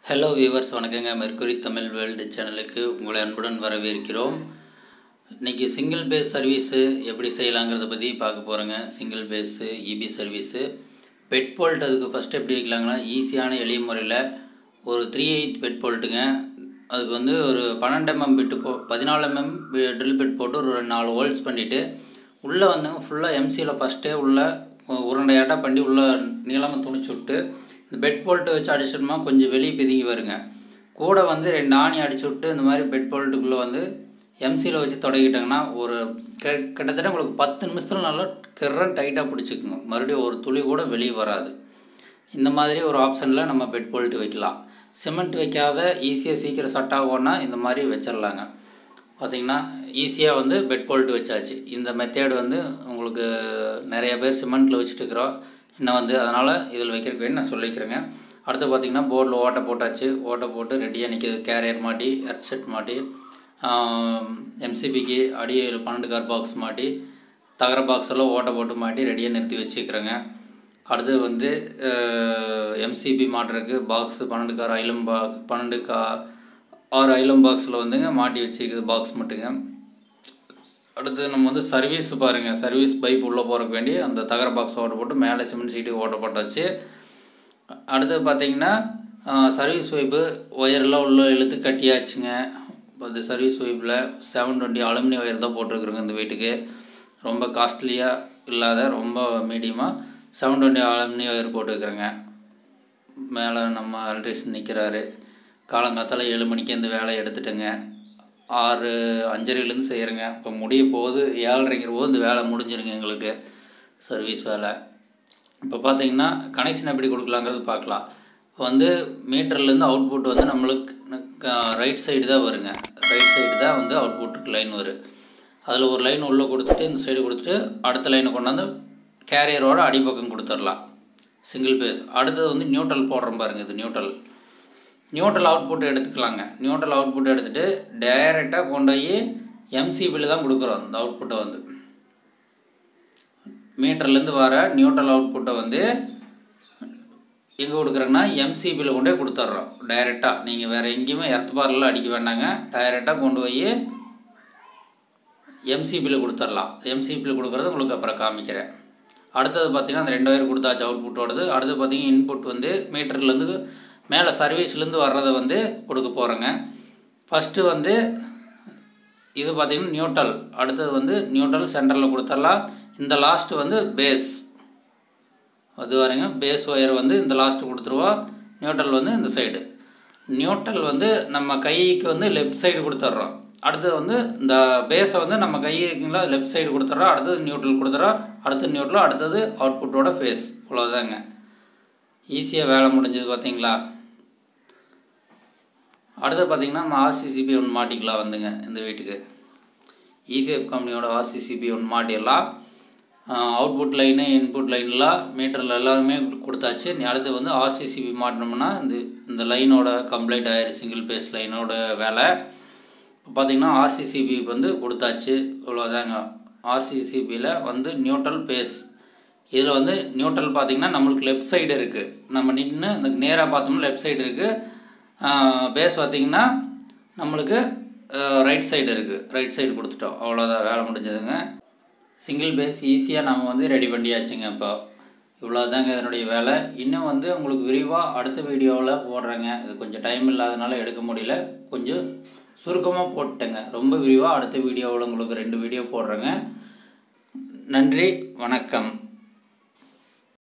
hello viewers வணக்கங்க mercury Tamil world சேனலுக்கு உங்களை அன்புடன் வரவேற்கிறோம் இன்றைக்கி சிங்கிள் பேஸ் சர்வீஸு எப்படி செய்யலாங்கிறத பற்றி பார்க்க போகிறோங்க single phase EB service bed bolt அதுக்கு ஃபஸ்ட்டு எப்படி வைக்கலாங்கன்னா ஈஸியான எளிய முறையில் ஒரு த்ரீ எயிட் பெட் போல்ட்டுங்க அதுக்கு வந்து ஒரு பன்னெண்டு எம்எம் பிட்டு போ பதினாலு எம்எம் ட்ரில் பெட் போட்டு ஒரு நாலு ஹோல்ஸ் பண்ணிவிட்டு உள்ளே வந்துங்க ஃபுல்லாக எம்சியில் ஃபஸ்ட்டே உள்ள உருண்டையாட்டம் பண்ணி உள்ளே நீளமாக துணிச்சு விட்டு இந்த பெட் போல்ட்டு வச்சு அடிச்சிட்டோம்னா கொஞ்சம் வெளியே பிதுங்கி வருங்க கூட வந்து ரெண்டு ஆணி அடிச்சு விட்டு இந்த மாதிரி பெட் போல்ட்டுக்குள்ளே வந்து எம்சியில் வச்சு தொடங்கிட்டாங்கன்னா ஒரு க கிட்டத்தட்ட உங்களுக்கு பத்து நிமிஷத்தில் நல்லா கிரன் டைட்டாக பிடிச்சிக்குங்க மறுபடியும் ஒரு துளி கூட வெளியே வராது இந்த மாதிரி ஒரு ஆப்ஷனில் நம்ம பெட் போல்ட் வைக்கலாம் சிமெண்ட் வைக்காத ஈஸியாக சீக்கிரம் சட் ஆகும்னா இந்த மாதிரி வச்சிடலாங்க பார்த்திங்கன்னா ஈஸியாக வந்து பெட் போல்ட் வச்சாச்சு இந்த மெத்தேடு வந்து உங்களுக்கு நிறைய பேர் சிமெண்ட்டில் வச்சுட்டு இருக்கிறோம் இன்னும் வந்து அதனால் இதில் வைக்கிறதுக்கு வேணும் நான் சொல்லிக்கிறேங்க அடுத்து பார்த்திங்கன்னா போர்டில் ஓட்டை போட்டாச்சு ஓட்டை போட்டு ரெடியாக நிற்கிது கேரியர் மாட்டி ஹெட்செட் மாட்டி எம்சிபிக்கு அடி பன்னெண்டு கார் பாக்ஸ் மாட்டி தகர பாக்ஸ் எல்லாம் ஓட்டை போட்டு மாட்டி ரெடியாக நிறுத்தி வச்சுக்கிறேங்க அடுத்து வந்து எம்சிபி மாட்டுறதுக்கு பாக்ஸு பன்னெண்டு கார் ஐலம் பா பன்னெண்டு கா ஆறு ஐலம் பாக்ஸில் வந்துங்க மாட்டி வச்சுக்குது பாக்ஸ் மட்டுங்க அடுத்து நம்ம வந்து சர்வீஸ் பாருங்கள் சர்வீஸ் பைப் உள்ளே போகிறக்கு வேண்டி அந்த தகர பாக்ஸ் ஓட்ட போட்டு மேலே சிமெண்ட் சீட்டு ஓட்ட போட்டாச்சு அடுத்து பார்த்திங்கன்னா சர்வீஸ் பைப்பு ஒயர்லாம் உள்ளே இழுத்து கட்டியாச்சுங்க அது சர்வீஸ் பைப்பில் செவன் டுவெண்ட்டி அலுமினிய ஒயர் தான் போட்டிருக்குறோங்க இந்த வீட்டுக்கு ரொம்ப காஸ்ட்லியாக இல்லாத ரொம்ப மீடியமாக செவன் டுவெண்ட்டி அலுமினிய ஒயர் போட்டுருக்குறேங்க மேலே நம்ம எலக்ட்ரிஷியன் நிற்கிறாரு காலங்காத்தால் ஏழு மணிக்கு இந்த வேலையை எடுத்துட்டுங்க ஆறு அஞ்சரைலேருந்து செய்கிறேங்க இப்போ முடிய போகுது ஏழரைங்கிற போது இந்த வேலை முடிஞ்சிருங்க எங்களுக்கு சர்வீஸ் வேலை இப்போ பார்த்தீங்கன்னா கனெக்ஷன் எப்படி கொடுக்கலாங்கிறது பார்க்கலாம் இப்போ வந்து மீட்டர்லேருந்து அவுட்புட் வந்து நம்மளுக்கு ரைட் சைடு தான் வருங்க ரைட் சைடு தான் வந்து அவுட்புட்டுக்கு லைன் வரும் அதில் ஒரு லைன் உள்ளே கொடுத்துட்டு இந்த சைடு கொடுத்துட்டு அடுத்த லைனை கொண்டாந்து கேரியரோட அடிப்பக்கம் கொடுத்துடலாம் சிங்கிள் பேஸ் அடுத்தது வந்து நியூட்ரல் போடுறோம் பாருங்கள் இது நியூட்ரல் நியூட்ரல் அவுட்புட் எடுத்துக்கலாங்க நியூட்ரல் அவுட்புட் எடுத்துகிட்டு டைரெக்டாக கொண்டு போய் எம்சிபியில் தான் கொடுக்குறோம் அந்த அவுட்புட்டை வந்து மீட்டர்லேருந்து வர நியூட்ரல் அவுட்புட்டை வந்து எங்கே கொடுக்குறோங்கன்னா எம்சிபியில் கொண்டு போய் கொடுத்துட்றோம் டைரெக்டாக நீங்கள் வேறு எங்கேயுமே எர்த் பார்லாம் அடிக்க வேண்டாங்க டைரெக்டாக கொண்டு போய் எம்சிபியில் கொடுத்துடலாம் எம்சிபியில் கொடுக்குறது உங்களுக்கு அப்புறம் காமிக்கிறேன் அடுத்தது பார்த்திங்கன்னா அந்த ரெண்டு வயர் கொடுத்தாச்சு அவுட்புட்டோடது அடுத்து பார்த்திங்கன்னா இன்புட் வந்து மீட்டர்லேருந்து மேலே சர்வீஸ்லேருந்து வர்றதை வந்து கொடுக்க போகிறேங்க ஃபஸ்ட்டு வந்து இது பார்த்திங்கன்னா நியூட்ரல் அடுத்தது வந்து நியூட்ரல் சென்டரில் கொடுத்துடலாம் இந்த லாஸ்ட்டு வந்து பேஸ் அது வரீங்க பேஸ் ஒயர் வந்து இந்த லாஸ்ட்டு கொடுத்துருவோம் நியூட்ரல் வந்து இந்த சைடு நியூட்ரல் வந்து நம்ம கைக்கு வந்து லெஃப்ட் சைடு கொடுத்துட்றோம் அடுத்தது வந்து இந்த பேஸை வந்து நம்ம கை இருக்குங்களா லெஃப்ட் சைடு கொடுத்துட்றோம் அடுத்தது நியூட்ரல் கொடுத்துட்றோம் அடுத்தது நியூட்ரல் அடுத்தது அவுட்புட்டோட ஃபேஸ் இவ்வளோதாங்க ஈஸியாக வேலை முடிஞ்சது பார்த்தீங்களா அடுத்து பார்த்திங்கன்னா நம்ம ஆர்சிசிபி ஒன்று மாட்டிக்கலாம் வந்துங்க இந்த வீட்டுக்கு இஃபிஎஃப் கம்பெனியோட ஆர்சிசிபி ஒன்று மாட்டிடலாம் அவுட்புட் லைனு இன்புட் லைன்லாம் மீட்டரில் எல்லாருமே கொடுத்தாச்சு நீ அடுத்து வந்து ஆர்சிசிபி மாட்டினோம்னா இந்த இந்த லைனோட கம்ப்ளைண்ட் ஆயிரு சிங்கிள் பேஸ் லைனோட வேலை இப்போ பார்த்திங்கன்னா ஆர்சிசிபி வந்து கொடுத்தாச்சு இவ்வளோதாங்க ஆர்சிசிபியில் வந்து நியூட்ரல் பேஸ் இதில் வந்து நியூட்ரல் பார்த்திங்கன்னா நம்மளுக்கு லெஃப்ட் சைடு இருக்குது நம்ம நின்று இந்த நேராக பார்த்தோம்னா லெஃப்ட் சைடு இருக்குது பேஸ் பார்த்திங்கன்னா நம்மளுக்கு ரைட் சைடு இருக்குது ரைட் சைடு கொடுத்துட்டோம் அவ்வளோதான் வேலை முடிஞ்சதுங்க சிங்கிள் பேஸ் ஈஸியாக நம்ம வந்து ரெடி பண்ணியாச்சுங்க இப்போ இவ்வளோதாங்க இதனுடைய வேலை இன்னும் வந்து உங்களுக்கு விரிவாக அடுத்த வீடியோவில் போடுறேங்க இது கொஞ்சம் டைம் இல்லாதனால எடுக்க முடியல கொஞ்சம் சுருக்கமாக போட்டேங்க ரொம்ப விரிவாக அடுத்த வீடியோவில் உங்களுக்கு ரெண்டு வீடியோ போடுறேங்க நன்றி வணக்கம்